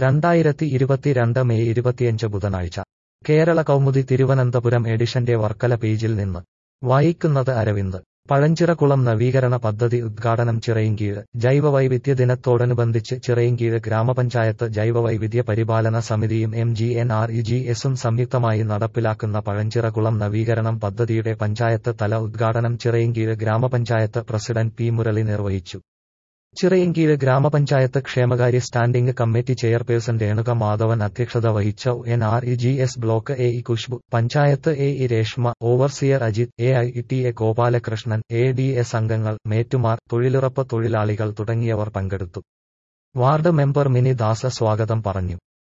രണ്ടായിരത്തി ഇരുപത്തിരണ്ട് മെയ് ഇരുപത്തിയഞ്ച് ബുധനാഴ്ച കേരള കൗമുദി തിരുവനന്തപുരം എഡിഷന്റെ വർക്കല പേജിൽ നിന്ന് വായിക്കുന്നത് അരവിന്ദ് പഴഞ്ചിറകുളം നവീകരണ പദ്ധതി ഉദ്ഘാടനം ചിറയിൻകീഴ് ജൈവവൈവിധ്യ ദിനത്തോടനുബന്ധിച്ച് ചിറയിൻകീഴ് ഗ്രാമപഞ്ചായത്ത് ജൈവവൈവിധ്യ പരിപാലന സമിതിയും M G N R E G എസും സംയുക്തമായി നടപ്പിലാക്കുന്ന പഴഞ്ചിറകുളം നവീകരണം പദ്ധതിയുടെ പഞ്ചായത്ത് തല ഉദ്ഘാടനം ചിറയിൻകീഴ് ഗ്രാമപഞ്ചായത്ത് പ്രസിഡന്റ് പി മുരളി നിർവഹിച്ചു ചിറയിൻകീഴ് ഗ്രാമപഞ്ചായത്ത് ക്ഷേമകാര്യ standing committee chairperson Renuka Madhavan അധ്യക്ഷത വഹിച്ച N R E G S block A E Khushbu panchayat A E Reshma overseer Ajith A I T A Gopalakrishnan A D S അംഗങ്ങൾ മേറ്റുമാർ തൊഴിലുറപ്പ് തൊഴിലാളികൾ തുടങ്ങിയവർ പങ്കെടുത്തു വാർഡ് മെമ്പർ മിനി ദാസ സ്വാഗതം പറഞ്ഞു